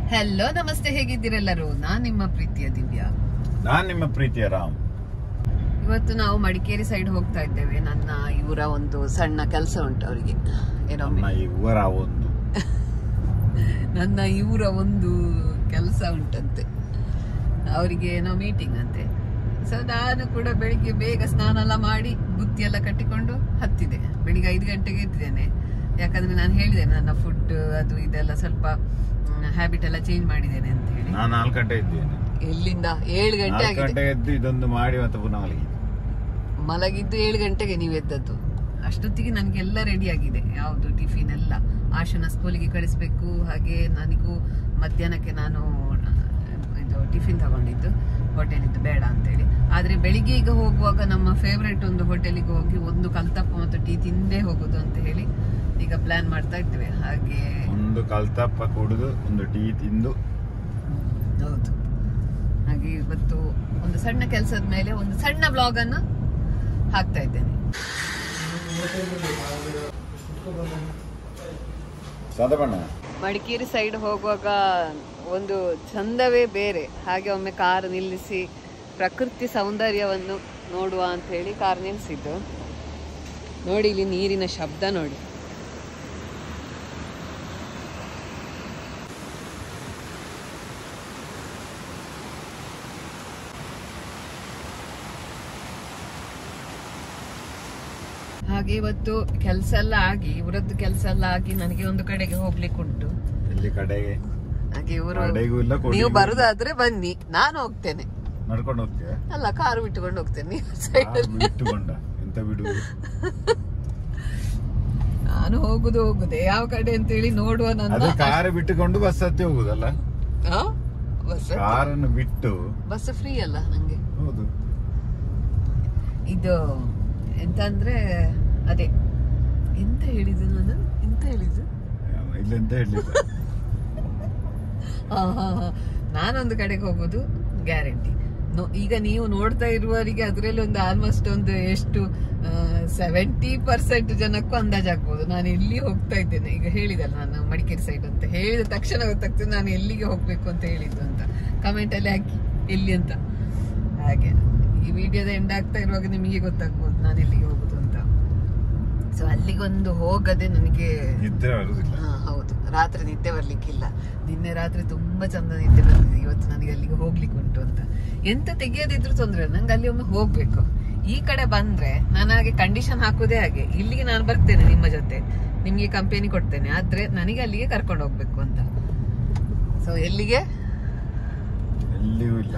Hello ನಮಸ್ತೆ ಹೇಗಿದ್ದೀರೆಲ್ಲರೂ ನಾನ್ ನಿಮ್ಮ ಪ್ರೀತಿಯ ದಿವ್ಯಾ ನಾನ್ ನಿಮ್ಮ ಪ್ರೀತಿಯ ರಾಮ್ ಇವತ್ತು ನಾವು ಮಡಿಕೇರಿ ಸೈಡ್ ಹೋಗ್ತಾ ಇದ್ದೇವೆ ನನ್ನ ಇವರ ಒಂದು ಸಣ್ಣ ಕೆಲಸ ಉಂಟು ಅವರಿಗೆ ಏನೋ ನಮ್ಮ ಈ ಊರ ಒಂದು ನನ್ನ ಇವರ ಒಂದು ಕೆಲಸ ಉಂಟಂತೆ ಅವರಿಗೆ ಏನೋ ಮೀಟಿಂಗ್ ಅಂತೆ ಸೊ ನಾನು ಕೂಡ ಬೆಳಿಗ್ಗೆ ಬೇಗ ಸ್ನಾನ ಎಲ್ಲ ಮಾಡಿ ಬುತ್ತಿ ಎಲ್ಲ ಕಟ್ಟಿಕೊಂಡು ಹತ್ತಿದೆ ಬೆಳಿಗ್ಗೆ ಐದು ಗಂಟೆಗೆ ಎದ್ದಿದ್ದೇನೆ ಯಾಕಂದ್ರೆ ನಾನು ಹೇಳಿದ್ದೇನೆ ನನ್ನ ಫುಡ್ ಅದು ಇದೆಲ್ಲ ಸ್ವಲ್ಪ ಹ್ಯಾಬಿಟ್ ಎಲ್ಲ ಚೇಂಜ್ ಮಾಡಿದ್ದೇನೆ ಅಂತ ಹೇಳಿ ನಾನ್ ನಾಲ್ಕು ಗಂಟೆ ಇದ್ದೇನೆ ಎಲ್ಲಿಂದ ಏಳು ಗಂಟೆ ನಾಲ್ಕು ಆಗಿದೆ ಗಂಟೆ ಎದ್ದು ಇದೊಂದು ಮಾಡಿ ಮತ್ತೆ ಪುನಃ ಮಲಗಿ ಮಲಗಿದ್ದು ಏಳು ಗಂಟೆಗೆ ನೀವು ಎದ್ದದ್ದು ಅಷ್ಟೊತ್ತಿಗೆ ನನಗೆಲ್ಲ ರೆಡಿ ಆಗಿದೆ ಯಾವುದು ಟಿಫಿನ್ ಎಲ್ಲ ಆಶನ ಸ್ಕೂಲಿಗೆ ಕಳಿಸ್ಬೇಕು ಹಾಗೆ ನನಗೂ ಮಧ್ಯಾಹ್ನಕ್ಕೆ ನಾನು ಆ, ಇದು ಟಿಫಿನ್ ತಗೊಂಡಿದ್ದು ಹೋಟೆಲಿದ್ದು ಬೇಡ ಅಂತೇಳಿ ಆದ್ರೆ ಬೆಳಿಗ್ಗೆ ಈಗ ಹೋಗುವಾಗ ನಮ್ಮ ಫೇವ್ರೆಟ್ ಒಂದು ಹೋಟೆಲಿಗೆ ಹೋಗಿ ಒಂದು ಕಲ್ತಪ್ಪ ಮತ್ತು ಟೀ ತಿಂದೇ ಹೋಗುದು ಅಂತ ಹೇಳಿ ಈಗ ಪ್ಲಾನ್ ಮಾಡ್ತಾ ಇದ್ದೇವೆ ಹಾಗೆ ಒಂದು ಕಲ್ತಪ್ಪ ಕುಡಿದು ಒಂದು ಟೀ ತಿಂದು ಹೌದು ಹಾಗೆ ಇವತ್ತು ಒಂದು ಸಣ್ಣ ಕೆಲಸದ ಮೇಲೆ ಒಂದು ಸಣ್ಣ ಬ್ಲಾಗ್ ಅನ್ನು ಹಾಕ್ತಾ ಇದ್ದೇನೆ ಸಾದ ಬಣ್ಣ ಮಡಿಕೇರಿ ಸೈಡ್ ಹೋಗುವಾಗ ಒಂದು ಚಂದವೇ ಬೇರೆ ಹಾಗೆ ಒಮ್ಮೆ ಕಾರ್ ನಿಲ್ಲಿಸಿ ಪ್ರಕೃತಿ ಸೌಂದರ್ಯವನ್ನು ನೋಡುವ ಅಂತ ಹೇಳಿ ಕಾರ್ ನಿಲ್ಲಿಸಿದ್ದು ನೋಡಿ ಇಲ್ಲಿ ನೀರಿನ ಶಬ್ದ ನೋಡಿ ಹಾಗೆ ಇವತ್ತು ಕೆಲಸ ಎಲ್ಲ ಆಗಿ ಇವರದ್ದು ಕೆಲಸ ಎಲ್ಲ ಆಗಿ ನನಗೆ ಒಂದು ಕಡೆಗೆ ಹೋಗ್ಲಿಕ್ಕೆ ಉಂಟು ಎಲ್ಲಿ ಕಡೆಗೆ ಹಾಗೆ ಇವರು ಕಡೆಗೂ ಇಲ್ಲ ಕೊಡಿಗೂ ನೀವು ಇಲ್ಲ. ಬರುದಾದ್ರೆ ಬನ್ನಿ ನಾನು ಹೋಗ್ತೇನೆ ನಡ್ಕೊಂಡು ಹೋಗ್ತೀಯ ಅಲ್ಲ ಕಾರು ಬಿಟ್ಟುಕೊಂಡು ಹೋಗ್ತೇನೆ ನೀವು ಸೈಡ್ ಇಟ್ಟುಕೊಂಡ ಎಂತ ಬಿಡುವುದು ನಾನು ಹೋಗುದು ಹೋಗುದೆ ಯಾವ ಕಡೆ ಅಂತೇಳಿ ನೋಡುವ ನನ್ನ ಅದು ಕಾರ್ ಬಿಟ್ಟುಕೊಂಡು ಬಸ್ ಹತ್ತಿ ಹೋಗುದಲ್ಲ ಆ? ಬಸ್ ಕಾರನ್ನು ಬಿಟ್ಟು ಬಸ್ ಫ್ರೀ ಅಲ್ಲ ನಂಗೆ ಹೌದು ಇದು ಎಂತ ಅಂದ್ರೆ ಅದೇ ಎಂತ ಹೇಳಿದ್ದು ನಾನು ಎಂತ ಹೇಳಿದ್ದು ಇಲ್ಲೆಂತ ಹೇಳಿಲ್ಲ ಹಾ, ಹಾ, ಹಾ. ನಾನೊಂದು ಕಡೆಗೆ ಹೋಗೋದು ಗ್ಯಾರಂಟಿ ಈಗ ನೀವು ನೋಡ್ತಾ ಇರುವವರಿಗೆ ಅದರಲ್ಲಿ ಒಂದು ಆಲ್ಮೋಸ್ಟ್ ಒಂದು ಎಷ್ಟು ಸೆವೆಂಟಿ ಪರ್ಸೆಂಟ್ ಜನಕ್ಕೂ ಅಂದಾಜಾಗ್ಬೋದು ನಾನು ಎಲ್ಲಿ ಹೋಗ್ತಾ ಇದ್ದೇನೆ ಈಗ ಹೇಳಿದಲ್ಲ ನಾನು ಮಡಿಕೇರಿ ಸೈಡ್ ಅಂತ ಹೇಳಿದ ತಕ್ಷಣ ಗೊತ್ತಾಗ್ತದೆ ನಾನು ಎಲ್ಲಿಗೆ ಹೋಗ್ಬೇಕು ಅಂತ ಹೇಳಿದ್ದು ಅಂತ ಕಮೆಂಟ್ ಅಲ್ಲಿ ಹಾಕಿ ಎಲ್ಲಿ ಅಂತ ಹಾಗೆ ಈ ವಿಡಿಯೋದ ಎಂಡ್ ಆಗ್ತಾ ಇರುವಾಗ ನಿಮಗೆ ಗೊತ್ತಾಗ್ಬೋದು ನಾನು ಎಲ್ಲಿಗೆ ಹೋಗುದು ಅಂತ ಸೊ ಅಲ್ಲಿಗೊಂದು ಹೋಗದೆ ನನಗೆ ನಿದ್ರೆ ಬರುದಿಲ್ಲ ಹಾ, ಹೌದು ರಾತ್ರಿ ನಿದ್ದೆ ಬರ್ಲಿಕ್ಕಿಲ್ಲ ನಿನ್ನೆ ರಾತ್ರಿ ತುಂಬಾ ಚಂದ ನಿದ್ದೆ ಬಂದಿದೆ ಇವತ್ತು ನನಗೆ ಅಲ್ಲಿಗೆ ಹೋಗ್ಲಿಕ್ಕೆ ಉಂಟು ಅಂತ ಎಂತ ತೆಗಿಯೋದಿದ್ರು ತೊಂದ್ರೆ ಇಲ್ಲ. ನಂಗೆ ಅಲ್ಲಿ ಒಮ್ಮೆ ಹೋಗ್ಬೇಕು ಈ ಕಡೆ ಬಂದ್ರೆ ನಾನು ಹಾಗೆ ಕಂಡೀಷನ್ ಹಾಕುದೇ ಹಾಗೆ ಇಲ್ಲಿಗೆ ನಾನು ಬರ್ತೇನೆ ನಿಮ್ಮ ಜೊತೆ ನಿಮ್ಗೆ ಕಂಪನಿ ಕೊಡ್ತೇನೆ ಆದ್ರೆ ನನಗೆ ಅಲ್ಲಿಗೆ ಕರ್ಕೊಂಡು ಹೋಗ್ಬೇಕು ಅಂತ ಸೊ ಎಲ್ಲಿಗೆ ಎಲ್ಲಿಯೂ ಇಲ್ಲ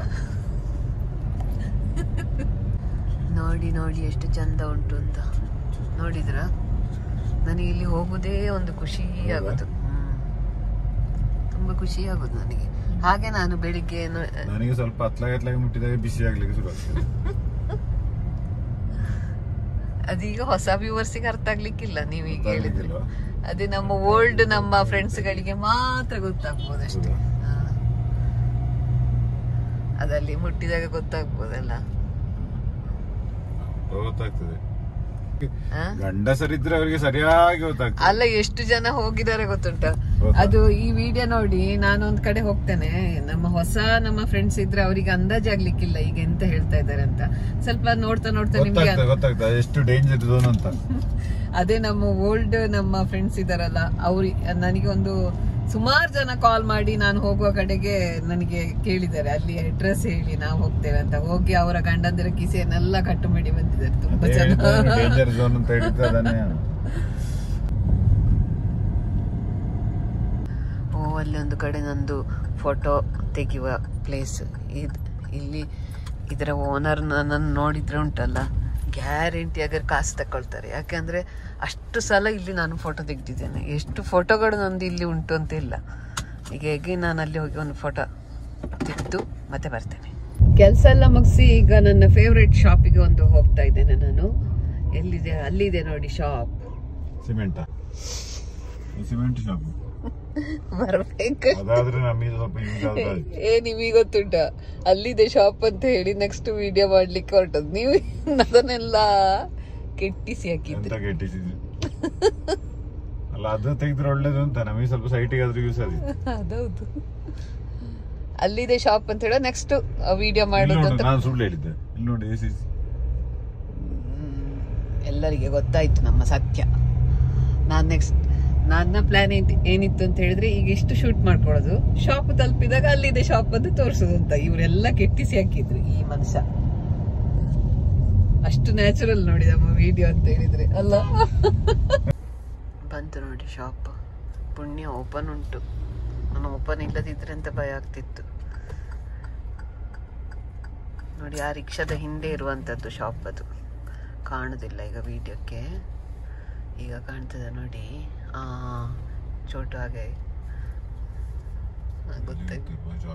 ನೋಡಿ ನೋಡಿ ಎಷ್ಟು ಚಂದ ಉಂಟು ಅಂತ ನೋಡಿದ್ರ ನನಗೆ ಇಲ್ಲಿ ಹೋಗುದೇ ಒಂದು ಖುಷಿ ಆಗೋದು ಹ್ಮ್. ತುಂಬಾ ಖುಷಿ ಆಗೋದು ನನಗೆ ಹಾಗೆ ನಾನು ಬೆಳಿಗ್ಗೆ ನೋ- ನನಗೆ ಸ್ವಲ್ಪ ಹತ್ಲಾಗ ಹತ್ಲಾಗ ಮುಟ್ಟಿದಾಗ ಬಿಸಿ ಆಗ್ಲಿಕ್ಕೆ ಶುರು ಆಗ್ತದೆ ಅದೀಗ ಹೊಸ ವ್ಯೂವರ್ಸಿಗೆ ಅರ್ಥ ಆಗ್ಲಿಕ್ಕಿಲ್ಲ ನೀವು ಈಗ ಹೇಳಿದ್ರೆ ಗೊತ್ತಾಗ್ಲಿಕ್ಕಿಲ್ವಾ? ಅದೇ ನಮ್ಮ ಓಲ್ಡ್ ನಮ್ಮ ಫ್ರೆಂಡ್ಸ್ ಗಳಿಗೆ ಮಾತ್ರ ಗೊತ್ತಾಗ್ಬೋದು ಅಷ್ಟೇ ಹಾ. ಅದಲ್ಲಿ ಮುಟ್ಟಿದಾಗ ಗೊತ್ತಾಗ್ಬೋದಲ್ಲ ಗೊತ್ತಾಗ್ತದೆ ಹಾ? ಗಂಡಸರಿದ್ರೆ ಅವರಿಗೆ ಸರಿಯಾಗಿ ಗೊತ್ತಾಗ್ತದೆ ಅಲ್ಲ ಎಷ್ಟು ಜನ ಹೋಗಿದ್ದಾರೆ ಗೊತ್ತುಂಟ ಗೊತ್ತಾ? ಅದು ಈ ವಿಡಿಯೋ ನೋಡಿ ನಾನು ಒಂದ್ ಕಡೆ ಹೋಗ್ತೇನೆ ನಮ್ಮ ಹೊಸ ನಮ್ಮ ಫ್ರೆಂಡ್ಸ್ ಇದ್ರೆ ಅವರಿಗೆ ಅಂದಾಜಾಗ್ಲಿಕ್ಕಿಲ್ಲ ಈಗ ಎಂತ ಹೇಳ್ತಾ ಇದ್ದಾರೆ ಅಂತ ಸ್ವಲ್ಪ ನೋಡ್ತಾ ನೋಡ್ತಾ ನಿಮ್ಗೆ ಗೊತ್ತಾಗ್ತದೆ ಗೊತ್ತಾಗ್ತದೆ ಎಷ್ಟು ಡೇಂಜರ್ ಝೋನ್ ಅಂತ ಅದೇ ನಮ್ಮ ಓಲ್ಡ್ ನಮ್ಮ ಫ್ರೆಂಡ್ಸ್ ಇದಾರಲ್ಲ ಅವ್ರಿ ನನಗೆ ಒಂದು ಸುಮಾರು ಜನ ಕಾಲ್ ಮಾಡಿ ನಾನು ಹೋಗುವ ಕಡೆಗೆ ನನಗೆ ಕೇಳಿದ್ದಾರೆ ಅಲ್ಲಿ ಅಡ್ರೆಸ್ ಹೇಳಿ ನಾವು ಹೋಗ್ತೇವೆ ಅಂತ ಹೋಗಿ ಅವರ ಗಂಡಂದಿರ ಕಿಸೆಯನ್ನೆಲ್ಲ ಕಟ್ಟು ಮಾಡಿ ಬಂದಿದ್ದಾರೆ ತುಂಬಾ ಜನ ಡೇಂಜರ್ ಝೋನ್ ಅಂತ ಹೇಳಿದ್ರೆ ಅದನ್ನೇ ಓ ಅಲ್ಲಿ ಒಂದು ಕಡೆ ನಂದು ಫೋಟೋ ತೆಗೆಯುವ ಪ್ಲೇಸ್ ಇಲ್ಲಿ ಇದರ ಓನರ್ ನನ್ನನ್ನು ನೋಡಿದ್ರೆ ಉಂಟಲ್ಲ ಗ್ಯಾರಂಟಿ ಆಗ ಕಾಸು ತಗೊಳ್ತಾರೆ ಯಾಕೆಂದ್ರೆ ಅಷ್ಟು ಸಲ ಇಲ್ಲಿ ನಾನು ಫೋಟೋ ತೆಗೆದಿದ್ದೇನೆ ಎಷ್ಟು ಫೋಟೋಗಳು ನಂದು ಇಲ್ಲಿ ಉಂಟು ಅಂತ ಇಲ್ಲ ಈಗ ಹೇಗೆ ನಾನು ಅಲ್ಲಿ ಹೋಗಿ ಒಂದು ಫೋಟೋ ತೆಗೆದು ಮತ್ತೆ ಬರ್ತೇನೆ ಕೆಲಸ ಎಲ್ಲ ಮುಗಿಸಿ ಈಗ ನನ್ನ ಫೇವ್ರೆಟ್ ಶಾಪಿಗೆ ಒಂದು ಹೋಗ್ತಾ ಇದ್ದೇನೆ ನಾನು ಎಲ್ಲಿದೆ ಅಲ್ಲಿದೆ ನೋಡಿ ಶಾಪ್ ಸಿಮೆಂಟ್ ಸಿಮೆಂಟ್ ಶಾಪ್ ಬರ್ಬೇಕು ಅದಾದ್ರೆ ನಮಗೆ ಸ್ವಲ್ಪ ಯೂಸ್ ಆಗುತ್ತೆ ಏ ನಿಮಗೆ ಗೊತ್ತುಂಟ ಅಲ್ಲಿದೆ ಶಾಪ್ ಅಂತ ಹೇಳಿ ನೆಕ್ಸ್ಟ್ ವಿಡಿಯೋ ಮಾಡ್ಲಿಕ್ಕೆ ಹೊರಟದ್ ನೀವು ಅದನ್ನೆಲ್ಲ ಕೆಟ್ಟಿಸಿ ಹಾಕಿದ್ರಿ ಎಂತ ಕೆಟ್ಟಿಸಿದ್ವಿ ಅಲ್ಲ ಅದು ತೆಗೆದ್ರೆ ಒಳ್ಳೇದು ಅಂತ ನಮಗೆ ಸ್ವಲ್ಪ ಸೈಟಿಗೆ ಆದ್ರೂ ಯೂಸ್ ಆದಿತ್ತು ಅದೌದು ಅಲ್ಲಿದೆ ಶಾಪ್ ಅಂತ ಹೇಳೋ ನೆಕ್ಸ್ಟ್ ವಿಡಿಯೋ ಇಲ್ಲಿ ಮಾಡೋದು ನೋಡು, ಅಂತ ನಾನು ಸುಳ್ಳು ಹೇಳಿದ್ದೆ ಇಲ್ಲಿ ನೋಡಿ ಎ ಸಿ ಹ್ಮ್. ಎಲ್ಲರಿಗೆ ಗೊತ್ತಾಯ್ತು ನಮ್ಮ ಸತ್ಯ ನಾನು ನೆಕ್ಸ್ಟ್ ನನ್ನ ಪ್ಲಾನ್ ಏನಿತ್ತು ಅಂತ ಹೇಳಿದ್ರೆ ಈಗ ಎಷ್ಟು ಶೂಟ್ ಮಾಡ್ಕೊಳ್ಳೋದು ಶಾಪ್ ತಲುಪಿದಾಗ ಅಲ್ಲಿದೆ ಶಾಪ್ ಅಂತ ತೋರಿಸೋದು ಅಂತ ಇವರೆಲ್ಲ ಕೆಟ್ಟಿಸಿ ಹಾಕಿದ್ರು ಈ ಮನುಷ್ಯ ಅಷ್ಟು ನ್ಯಾಚುರಲ್ ನೋಡಿ ನಮ್ಮ ವಿಡಿಯೋ ಅಂತ ಹೇಳಿದ್ರೆ ಅಲ್ಲ ಬಂತು ನೋಡಿ ಶಾಪ್ ಪುಣ್ಯ ಓಪನ್ ಉಂಟು ನಾನು ಓಪನ್ ಇಲ್ಲದಿದ್ರೆ ಅಂತ ಭಯ ಆಗ್ತಿತ್ತು ನೋಡಿ ಆ ರಿಕ್ಷಾದ ಹಿಂದೆ ಇರುವಂಥದ್ದು ಶಾಪ್ ಅದು ಕಾಣುದಿಲ್ಲ ಈಗ ವಿಡಿಯೋಕ್ಕೆ ಈಗ ಕಾಣ್ತದೆ ನೋಡಿ ಆ ಚೋಟು ಹಾಗೆ ಆ, ಗೊತ್ತಾಯ್ತು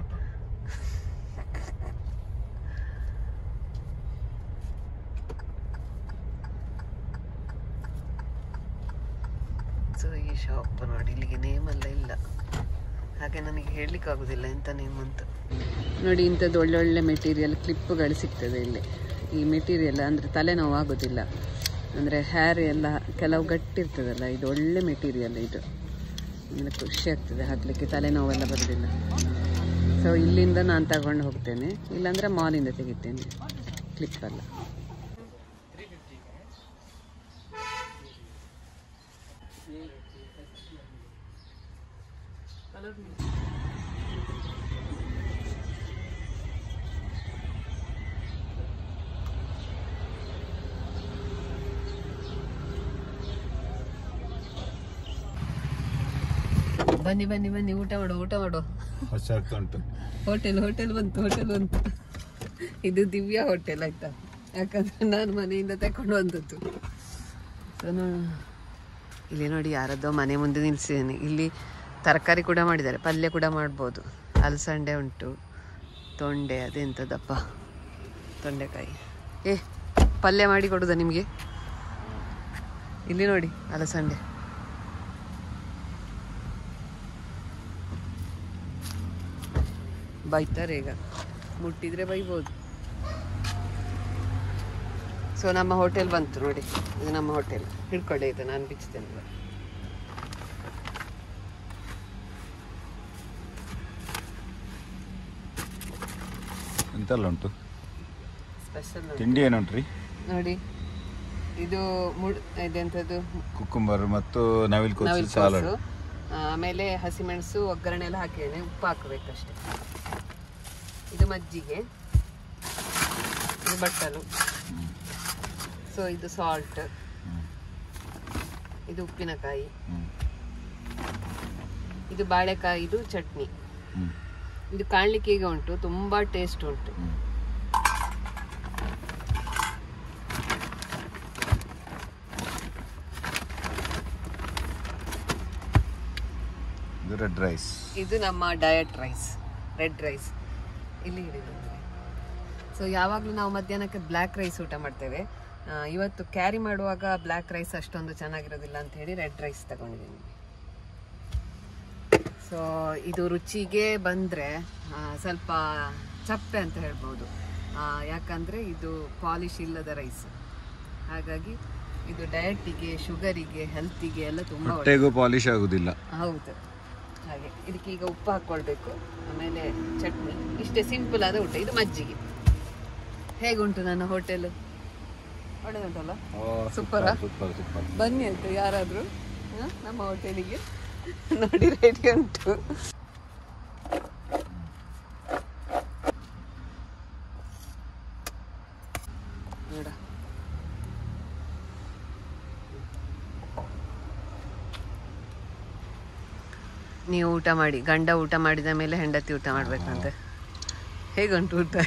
ಸೊ ಈ ಶಾಪ್ ನೋಡಿ ಇಲ್ಲಿಗೆ ನೇಮ್ ಎಲ್ಲ ಇಲ್ಲ ಹಾಗೆ ನನಗೆ ಹೇಳಲಿಕ್ಕೆ ಆಗುದಿಲ್ಲ ಎಂತ ನೇಮ್ ಅಂತ ನೋಡಿ ಇಂಥದ್ದು ಒಳ್ಳೊಳ್ಳೆ ಮೆಟೀರಿಯಲ್ ಕ್ಲಿಪ್ಗಳು ಸಿಗ್ತದೆ ಇಲ್ಲಿ ಈ ಮೆಟೀರಿಯಲ್ ಅಂದರೆ ತಲೆನೋವು ಆಗೋದಿಲ್ಲ ಅಂದರೆ ಹ್ಯಾರ್ ಎಲ್ಲ ಕೆಲವು ಗಟ್ಟಿರ್ತದಲ್ಲ ಇದು ಒಳ್ಳೆ ಮೆಟೀರಿಯಲ್ ಇದು ಅಂದರೆ ಖುಷಿ ಆಗ್ತದೆ ಹಾಕಲಿಕ್ಕೆ ತಲೆನೋವೆಲ್ಲ ಬರೋದಿಲ್ಲ ಸೊ ಇಲ್ಲಿಂದ ನಾನು ತಗೊಂಡು ಹೋಗ್ತೇನೆ ಇಲ್ಲಾಂದರೆ ಮಾಲಿಂದ ತೆಗಿತೇನೆ ಕ್ಲಿಪ್ಪೆಲ್ಲ ಬನ್ನಿ ಬನ್ನಿ ಬನ್ನಿ ಊಟ ಮಾಡು ಊಟ ಮಾಡು ಹೊಸ ಆಗ್ತಾ ಉಂಟು ಹೋಟೆಲ್ ಹೋಟೆಲ್ ಬಂತು ಹೋಟೆಲ್ ಬಂತು ಇದು ದಿವ್ಯಾ ಹೋಟೆಲ್ ಆಯ್ತಾ ಯಾಕಂದ್ರೆ ನಾನು ಮನೆಯಿಂದ ತಕೊಂಡು ಬಂದದ್ದು ಸೊ ಇಲ್ಲಿ ನೋಡಿ ಯಾರದ್ದೋ ಮನೆ ಮುಂದೆ ನಿಲ್ಸಿದ್ದೇನೆ ಇಲ್ಲಿ ತರಕಾರಿ ಕೂಡ ಮಾಡಿದ್ದಾರೆ ಪಲ್ಯ ಕೂಡ ಮಾಡ್ಬೋದು ಅಲಸಂಡೆ ಉಂಟು ತೊಂಡೆ ಅದೆಂಥದ್ದಪ್ಪ ತೊಂಡೆಕಾಯಿ ಏ ಪಲ್ಯ ಮಾಡಿ ಕೊಡುದಾ ನಿಮಗೆ ಇಲ್ಲಿ ನೋಡಿ ಅಲಸಂಡೆ ಬೈತಾರೆ ಈಗ ಮುಟ್ಟಿದ್ರೆ ಬೈಬೋದು ಸೊ ನಮ್ಮ ಹೋಟೆಲ್ ಬಂತು ನೋಡಿ ಇದು ನಮ್ಮ ಹೋಟೆಲ್ ಹಿಡ್ಕೊಳ್ಳಿ ಇದು ನಾನು ಬಿಚ್ತೇನೆ ಇವಾಗ. ಎಂತೆಲ್ಲ ಉಂಟು ಸ್ಪೆಷಲ್ ನೋಡಿ. ತಿಂಡಿ ಏನುಂಟ್ರಿ ನೋಡಿ ಇದು ಮುಡ್ ಇದೆಂಥದ್ದು ಕುಕ್ಕುಂಬರ್ ಮತ್ತು ನವಿಲ್ ಕೋಸು ನವಿಲು ಸಾಲಡ್ ಕೋಸು ಆ, ಆಮೇಲೆ ಹಸಿಮೆಣಸು ಒಗ್ಗರಣೆ ಎಲ್ಲ ಹಾಕಿದ್ದೇನೆ ಉಪ್ಪು ಹಾಕಬೇಕಷ್ಟೆ ಇದು ಮಜ್ಜಿಗೆ ಇದು ಬಟ್ಟಲು ಸೊ ಇದು ಸಾಲ್ಟ್ ಇದು ಉಪ್ಪಿನಕಾಯಿ ಹ್ಮ್. ಇದು ಬಾಳೆಕಾಯಿದು ಚಟ್ನಿ ಹ್ಮ್. ಇದು ಕಾಣ್ಲಿಕ್ಕೆ ಈಗ ಉಂಟು ತುಂಬಾ ಟೇಸ್ಟ್ ಉಂಟು ಹ್ಮ್. ಇದು ರೆಡ್ ರೈಸ್ ಇದು ನಮ್ಮ ಡಯಟ್ ರೈಸ್ ರೆಡ್ ರೈಸ್ ಇಲ್ಲಿ ಹಿಡಿದು ಸೊ ಯಾವಾಗಲೂ ನಾವು ಮಧ್ಯಾಹ್ನಕ್ಕೆ ಬ್ಲ್ಯಾಕ್ ರೈಸ್ ಊಟ ಮಾಡ್ತೇವೆ ಆ, ಇವತ್ತು ಕ್ಯಾರಿ ಮಾಡುವಾಗ ಬ್ಲ್ಯಾಕ್ ರೈಸ್ ಅಷ್ಟೊಂದು ಚೆನ್ನಾಗಿರೋದಿಲ್ಲ ಅಂತ ಹೇಳಿ ರೆಡ್ ರೈಸ್ ತಗೊಂಡಿದ್ದೀನಿ ಸೊ ಇದು ರುಚಿಗೆ ಬಂದರೆ ಸ್ವಲ್ಪ ಚಪ್ಪೆ ಅಂತ ಹೇಳ್ಬೋದು ಆ, ಯಾಕಂದ್ರೆ ಇದು ಪಾಲಿಶ್ ಇಲ್ಲದ ರೈಸ್ ಹಾಗಾಗಿ ಇದು ಡಯಟಿಗೆ ಶುಗರಿಗೆ ಹೆಲ್ತಿಗೆ ಎಲ್ಲ ತುಂಬ ಒಳ್ಳೆ ಹೊಟ್ಟೆಗೂ ಪಾಲಿಶ್ ಆಗುದಿಲ್ಲ ಹೌದು ಹಾಗೆ ಇದಕ್ಕೆ ಈಗ ಉಪ್ಪು ಹಾಕ್ಕೊಳ್ಬೇಕು ಆಮೇಲೆ ಚಟ್ನಿ ಇಷ್ಟೇ ಸಿಂಪಲ್ ಆದ ಊಟ ಇದು ಮಜ್ಜಿಗೆ ಹೇಗುಂಟು ನನ್ನ ಹೋಟೆಲ್ ಒಳ್ಳೆದುಂಟಲ್ಲ ಸೂಪರಾ? ಸೂಪರ್ ಸೂಪರ್ ಬನ್ನಿ ಆಯ್ತು ಯಾರಾದರೂ ನಮ್ಮ ಹೋಟೆಲಿಗೆ ನೋಡಿ ರೆಡಿ ಉಂಟು ನೋಡ ನೀವು ಊಟ ಮಾಡಿ ಗಂಡ ಊಟ ಮಾಡಿದ ಮೇಲೆ ಹೆಂಡತಿ ಊಟ ಮಾಡ್ಬೇಕಂತೆ ಹೇಗುಂಟು ಊಟ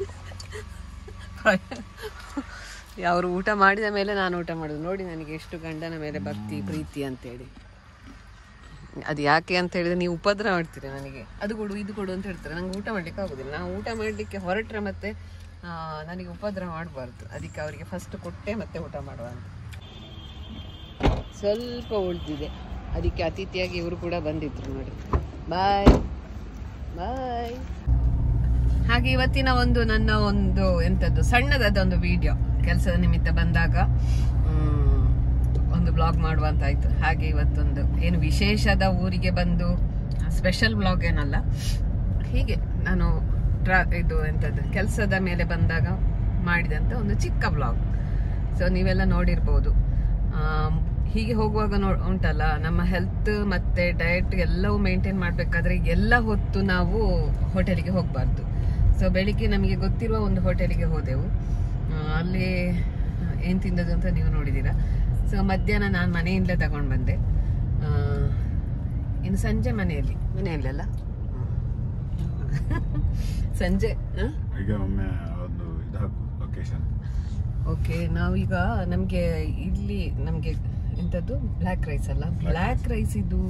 ಅವರು ಊಟ ಮಾಡಿದ ಮೇಲೆ ನಾನು ಊಟ ಮಾಡೋದು ನೋಡಿ ನನಗೆ ಎಷ್ಟು ಗಂಡನ ಮೇಲೆ ಭಕ್ತಿ ಪ್ರೀತಿ ಅಂತೇಳಿ ಅದು ಯಾಕೆ ಅಂತ ಹೇಳಿದ್ರೆ ನೀವು ಉಪದ್ರ ಮಾಡ್ತೀರಿ ನನಗೆ ಅದು ಕೊಡು ಇದು ಕೊಡು ಅಂತ ಹೇಳ್ತಾರೆ ನಂಗೆ ಊಟ ಮಾಡ್ಲಿಕ್ಕೆ ಆಗುದಿಲ್ಲ ನಾವು ಊಟ ಮಾಡಲಿಕ್ಕೆ ಹೊರಟ್ರೆ ಮತ್ತೆ ಆ, ನನಗೆ ಉಪದ್ರ ಮಾಡಬಾರ್ದು ಅದಕ್ಕೆ ಅವರಿಗೆ ಫಸ್ಟ್ ಕೊಟ್ಟೆ ಮತ್ತೆ ಊಟ ಮಾಡುವ ಅಂತ ಸ್ವಲ್ಪ ಉಳಿದಿದೆ ಅದಕ್ಕೆ ಅತಿಥಿಯಾಗಿ ಇವರು ಕೂಡ ಬಂದಿದ್ರು ನೋಡಿ ಬಾಯ್ ಬಾಯ್ ಹಾಗೆ ಇವತ್ತಿನ ಒಂದು ನನ್ನ ಒಂದು ಎಂತದ್ದು ಸಣ್ಣದಾದ ಒಂದು ವಿಡಿಯೋ ಕೆಲಸದ ನಿಮಿತ್ತ ಬಂದಾಗ ಮ್, ಒಂದು ಬ್ಲಾಗ್ ಮಾಡುವಂತಾಯ್ತು ಹಾಗೆ ಇವತ್ತೊಂದು ಏನು ವಿಶೇಷದ ಊರಿಗೆ ಬಂದು ಸ್ಪೆಷಲ್ ಬ್ಲಾಗ್ ಏನಲ್ಲ ಹೀಗೆ ನಾನು ಟ್ರಾ ಇದು ಎಂಥದ್ದು ಕೆಲಸದ ಮೇಲೆ ಬಂದಾಗ ಮಾಡಿದಂಥ ಒಂದು ಚಿಕ್ಕ ಬ್ಲಾಗ್ ಸೊ ನೀವೆಲ್ಲ ನೋಡಿರ್ಬೋದು ಆಮ್, ಹೀಗೆ ಹೋಗುವಾಗ ನೋ ಉಂಟಲ್ಲ ನಮ್ಮ ಹೆಲ್ತ್ ಮತ್ತೆ ಡಯಟ್ ಎಲ್ಲವೂ ಮೇಂಟೈನ್ ಮಾಡಬೇಕಾದ್ರೆ ಎಲ್ಲ ಹೊತ್ತು ನಾವು ಹೋಟೆಲಿಗೆ ಹೋಗಬಾರ್ದು ಸೊ ಬೆಳಿಗ್ಗೆ ನಮಗೆ ಗೊತ್ತಿರುವ ಒಂದು ಹೋಟೆಲಿಗೆ ಹೋದೆವು ಆ, ಅಲ್ಲಿ ಏನು ತಿಂದದ್ದು ಅಂತ ನೀವು ನೋಡಿದ್ದೀರಾ ಸೊ ಮಧ್ಯಾಹ್ನ ನಾನು ಮನೆಯಿಂದಲೇ ತಗೊಂಡು ಬಂದೆ ಆ, ಇನ್ನು ಸಂಜೆ ಮನೆಯಲ್ಲಿ ಮನೆಯಲ್ಲೆಲ್ಲ ಸಂಜೆ ಆ? ಈಗ ಒಮ್ಮೆ ಒಂದು ಇದು ಹಾಕು ಲೊಕೇಶನ್ ಓಕೆ ನಾವೀಗ ನಮಗೆ ಇಲ್ಲಿ ನಮಗೆ ಎಂಥದ್ದು ಬ್ಲ್ಯಾಕ್ ರೈಸ್ ಅಲ್ಲ ಬ್ಲ್ಯಾಕ್ ರೈಸ್ ಇದು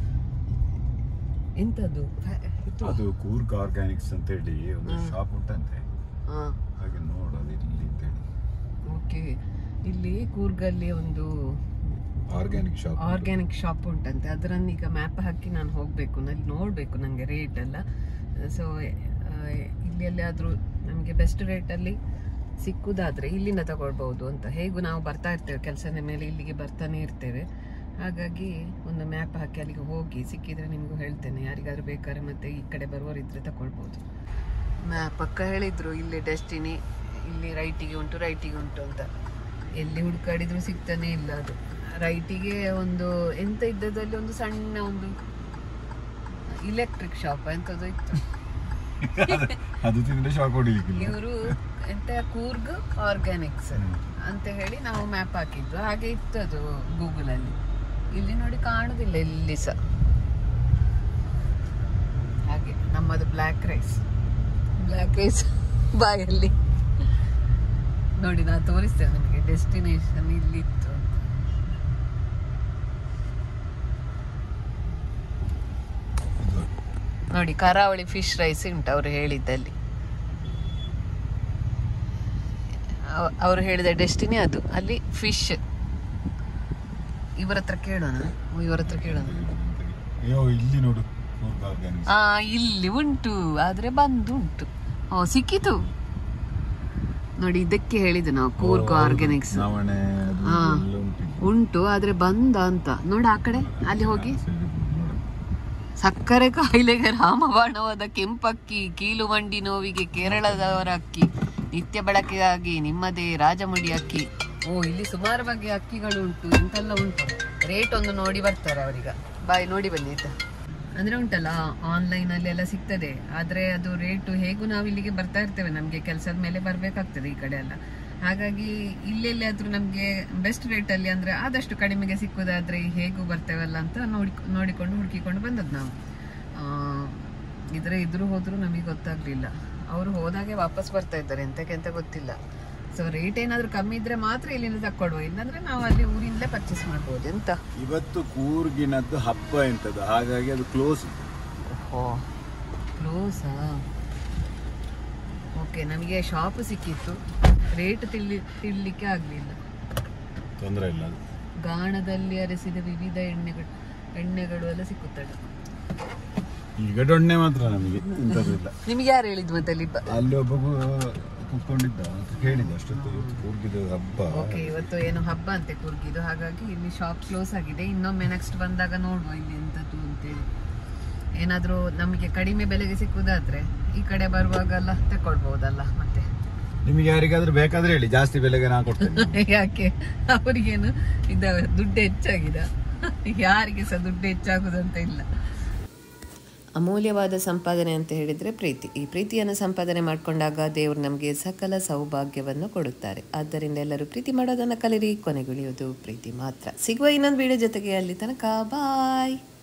ಎಂಥದ್ದು ಫ್ಯಾ- ಇದು ಅದು ಕೂರ್ಗ್ ಆರ್ಗ್ಯಾನಿಕ್ಸ್ ಅಂತ ಹೇಳಿ ಒಂದು ಹ್ಮ್. ಶಾಪ್ ಉಂಟಂತೆ ಹಾಂ ಹಾಗೆ ನೋಡು ಅದು ಇಲ್ಲಿ ಅಂತ ಹೇಳಿ ಓಕೆ ಇಲ್ಲಿ ಕೂರ್ಗಲ್ಲಿ ಒಂದು ಆರ್ಗ್ಯಾನಿಕ್ ಶಾಪ್ ಆರ್ಗ್ಯಾನಿಕ್ ಶಾಪ್ ಉಂಟಂತೆ ಅದರನ್ನ ಈಗ ಮ್ಯಾಪ್ ಹಾಕಿ ನಾನು ಹೋಗಬೇಕು ನಲ್ಲಿ ನೋಡಬೇಕು ನನಗೆ ರೇಟ್ ಎಲ್ಲ ಸೊ ಇಲ್ಲಿ ಎಲ್ಲಿಯಾದರೂ ನಮಗೆ ಬೆಸ್ಟ್ ರೇಟಲ್ಲಿ ಸಿಕ್ಕುದಾದ್ರೆ ಇಲ್ಲಿಂದ ತಗೊಳ್ಬಹುದು ಅಂತ ಹೇಗೂ ನಾವು ಬರ್ತಾ ಇರ್ತೇವೆ ಕೆಲಸದ ಮೇಲೆ ಇಲ್ಲಿಗೆ ಬರ್ತಾನೆ ಇರ್ತೇವೆ ಹಾಗಾಗಿ ಒಂದು ಮ್ಯಾಪ್ ಹಾಕಿ ಅಲ್ಲಿಗೆ ಹೋಗಿ ಸಿಕ್ಕಿದ್ರೆ ನಿಮಗೂ ಹೇಳ್ತೇನೆ ಯಾರಿಗಾದ್ರೂ ಬೇಕಾದ್ರೆ ಮತ್ತೆ ಈ ಕಡೆ ಬರುವವರಿದ್ರೆ ತಗೊಳ್ಬಹುದು ಮ್ಯಾಪ್ ಅಕ್ಕ ಹೇಳಿದ್ರು ಇಲ್ಲಿ ಡೆಸ್ಟಿನಿ ಇಲ್ಲಿ ರೈಟಿಗೆ ಉಂಟು ರೈಟಿಗೆ ಉಂಟು ಅಂತ ಎಲ್ಲಿ ಹುಡುಕಾಡಿದ್ರು ಸಿಗ್ತಾನೆ ಇಲ್ಲ ಅದು ರೈಟಿಗೆ ಒಂದು ಎಂತ ಇದ್ದದಲ್ಲಿ ಒಂದು ಸಣ್ಣ ಒಂದು ಇಲೆಕ್ಟ್ರಿಕ್ ಶಾಪ್ ಎಂತದ್ದು ಇತ್ತು ಅದು ತಿಂದ್ರೆ ಶಾಕ್ ಹೊಡಿಲಿಕ್ಕಿಲ್ಲ ಇವರು ಎಂತ ಕೂರ್ಗ್ ಆರ್ಗ್ಯಾನಿಕ್ಸ್ ಹ್ಮ್. ಅಂತ ಹೇಳಿ ನಾವು ಮ್ಯಾಪ್ ಹಾಕಿದ್ದು ಹಾಗೆ ಇತ್ತು ಅದು ಗೂಗಲ್ ಅಲ್ಲಿ ಇಲ್ಲಿ ನೋಡಿ ಕಾಣುದಿಲ್ಲ ಇಲ್ಲಿ ಸಹ ಹಾಗೆ ನಮ್ಮದು ಬ್ಲ್ಯಾಕ್ ರೈಸ್ ಬ್ಲ್ಯಾಕ್ ರೈಸ್ ಬಾಯಲ್ಲಿ ನೋಡಿ ನಾನು ತೋರಿಸ್ತೇನೆ ನಿಮಗೆ ಡೆಸ್ಟಿನೇಷನ್ ಇಲ್ಲಿತ್ತು ಅಂತ ನೋಡಿ ಕರಾವಳಿ ಫಿಶ್ ರೈಸ್ ಉಂಟು ಅವರು ಹೇಳಿದ್ದಲ್ಲಿ ಅವ- ಅವರು ಹೇಳಿದ ಡೆಸ್ಟಿನಿ ಅದು ಅಲ್ಲಿ ಫಿಶ್ ಇವರ ಹತ್ರ ಕೇಳೋಣ ಓ, ಇವರ ಹತ್ರ ಕೇಳೋಣ ಅಯ್ಯೋ ಇಲ್ಲಿ ನೋಡು ಕೂರ್ಗ್ ಆರ್ಗ್ಯಾನಿಕ್ಸ್ ಆ ಇಲ್ಲಿ ಉಂಟು ಆದ್ರೆ ಬಂದು ಉಂಟು ಓ ಸಿಕ್ಕಿತು ನೋಡಿ ಇದಕ್ಕೆ ಹೇಳಿದ್ದು ನಾವು ಕೂರ್ಗ್ ಆರ್ಗ್ಯಾನಿಕ್ಸ್ ನವಣೆ ಅದು ಹಾ. ಎಲ್ಲ ಉಂಟು ಇಲ್ಲಿ. ಉಂಟು ಆದ್ರೆ ಬಂದ ಅಂತ ನೋಡ ಆ ಕಡೆ ಅಲ್ಲಿ ಹೋಗಿ ಸರಿ, ನೋಡು. ಸಕ್ಕರೆ ಕಾಯಿಲೆಗೆ ರಾಮಬಾಣವಾದ ಕೆಂಪಕ್ಕಿ ಕೀಲು ಮಂಡಿ ನೋವಿಗೆ ಕೇರಳದವರ ಅಕ್ಕಿ ನಿತ್ಯ ಬಳಕೆಗಾಗಿ ನಿಮ್ಮದೇ ರಾಜಮುಡಿ ಅಕ್ಕಿ ಓ ಇಲ್ಲಿ ಸುಮಾರು ಬಗೆಯ ಅಕ್ಕಿಗಳು ಉಂಟು ಎಂತೆಲ್ಲ ಉಂಟು ರೇಟ್ ಒಂದು ನೋಡಿ ಬರ್ತಾರೆ ಅವರೀಗ ಬಾಯ್ ನೋಡಿ ಬನ್ನಿ ಆಯ್ತಾ ಅಂದ್ರೆ ಉಂಟಲ್ಲ ಆನ್ಲೈನ್ ಅಲ್ಲಿ ಎಲ್ಲ ಸಿಗ್ತದೆ ಆದ್ರೆ ಅದು ರೇಟು ಹೇಗೂ ನಾವು ಇಲ್ಲಿಗೆ ಬರ್ತಾ ಇರ್ತೇವೆ ನಮ್ಗೆ ಕೆಲಸದ ಮೇಲೆ ಬರ್ಬೇಕಾಗ್ತದೆ ಈ ಕಡೆ ಎಲ್ಲ ಹಾಗಾಗಿ ಇಲ್ಲೆಲ್ಲಾದ್ರೂ ನಮ್ಗೆ ಬೆಸ್ಟ್ ರೇಟ್ ಅಲ್ಲಿ ಅಂದ್ರೆ ಆದಷ್ಟು ಕಡಿಮೆಗೆ ಸಿಕ್ಕುದಾದ್ರೆ ಹೇಗೂ ಬರ್ತೇವಲ್ಲ ಅಂತ ನೋಡಿ ನೋಡಿಕೊಂಡು ಹುಡುಕಿಕೊಂಡು ಬಂದದ್ದು ನಾವು ಆ, ಇದ್ರೆ ಇದ್ರು ಹೋದ್ರು ನಮಗೆ ಗೊತ್ತಾಗ್ಲಿಲ್ಲ ಅವರು ಹೋದಾಗೆ ವಾಪಸ್ ಬರ್ತಾ ಇದ್ದಾರೆ ಎಂತಕ್ಕೆ ಅಂತ ಗೊತ್ತಿಲ್ಲ ಸೊ ರೇಟ್ ಏನಾದ್ರು ಕಮ್ಮಿ ಇದ್ರೆ ಮಾತ್ರ ಇಲ್ಲಿಂದ ತಕ್ಕೊಡುವ ಇಲ್ಲಾಂದ್ರೆ ನಾವು ಅಲ್ಲಿ ಊರಿಂದಲೇ ಪರ್ಚೇಸ್ ಮಾಡ್ಬೋದು ಎಂತ ಇವತ್ತು ಕೂರ್ಗಿನದ್ದು ಹಬ್ಬ ಎಂತದ್ದು ಹಾಗಾಗಿ ಅದು ಕ್ಲೋಸ್ ಓಹೋ ಕ್ಲೋಸಾ ಓಕೆ ನಮಗೆ ಶಾಪ್ ಸಿಕ್ಕಿತ್ತು ರೇಟ್ ತಿಳಿ ತಿಳ್ಲಿಕ್ಕೆ ಆಗಲಿಲ್ಲ ತೊಂದರೆ ಇಲ್ಲ ಅದು ಗಾಣದಲ್ಲಿ ಅರಸಿದ ವಿವಿಧ ಎಣ್ಣೆಗಳು ಎಣ್ಣೆಗಳು ಎಲ್ಲ ಸಿಕ್ಕುತ್ತವೆ ಈಗ ದೊಣ್ಣೆ ಮಾತ್ರ ನಮಗೆ ಇಂಥದ್ದಿಲ್ಲ ನಿಮ್ಗೆ ಯಾರು ಹೇಳಿದ್ ಮತ್ತೆ ಅಲ್ಲಿ ಬ- ಅಲ್ಲಿ ಒಬ್ಬ ಕು- ಕುತ್ಕೊಂಡಿದ್ದ ಅಂತ ಕೇಳಿದ ಅಷ್ಟೊತ್ತು ಇವತ್ತು ಕೂರ್ಗಿದ ಹಬ್ಬ ಓಕೆ ಇವತ್ತು ಏನೋ ಹಬ್ಬ ಅಂತೆ ಕೂರ್ಗಿದು ಹಾಗಾಗಿ ಇಲ್ಲಿ ಶಾಪ್ ಕ್ಲೋಸ್ ಆಗಿದೆ ಇನ್ನೊಮ್ಮೆ ನೆಕ್ಸ್ಟ್ ಬಂದಾಗ ನೋಡುವ ಇಲ್ಲಿ ಎಂತದ್ದು ಅಂತೇಳಿ ಏನಾದರೂ ನಮಗೆ ಕಡಿಮೆ ಬೆಲೆಗೆ ಸಿಕ್ಕುದಾದ್ರೆ ಈ ಕಡೆ ಬರುವಾಗೆಲ್ಲ ತಕೊಳ್ಬಹುದಲ್ಲ ಮತ್ತೆ ನಿಮಗೆ ಯಾರಿಗಾದ್ರೂ ಬೇಕಾದ್ರೆ ಹೇಳಿ ಜಾಸ್ತಿ ಬೆಲೆಗೆ ನಾ ಕೊಡ್ತೇನೆ ಯಾಕೆ ಅವರಿಗೇನು ಇದ ದುಡ್ಡು ಹೆಚ್ಚಾಗಿದೆ ಯಾರಿಗೆ ಸಹ ದುಡ್ಡು ಹೆಚ್ಚಾಗುದಂತ ಇಲ್ಲ ಅಮೂಲ್ಯವಾದ ಸಂಪಾದನೆ ಅಂತ ಹೇಳಿದ್ರೆ ಪ್ರೀತಿ ಈ ಪ್ರೀತಿಯನ್ನು ಸಂಪಾದನೆ ಮಾಡಿಕೊಂಡಾಗ ದೇವರು ನಮಗೆ ಸಕಲ ಸೌಭಾಗ್ಯವನ್ನು ಕೊಡುತ್ತಾರೆ ಆದ್ದರಿಂದ ಎಲ್ಲರೂ ಪ್ರೀತಿ ಮಾಡೋದನ್ನ ಕಲಿರಿ ಕೊನೆಗುಳಿಯೋದು ಪ್ರೀತಿ ಮಾತ್ರ ಸಿಗುವ ಇನ್ನೊಂದು ವಿಡಿಯೋ ಜೊತೆಗೆ ಅಲ್ಲಿ ತನಕ ಬಾಯ್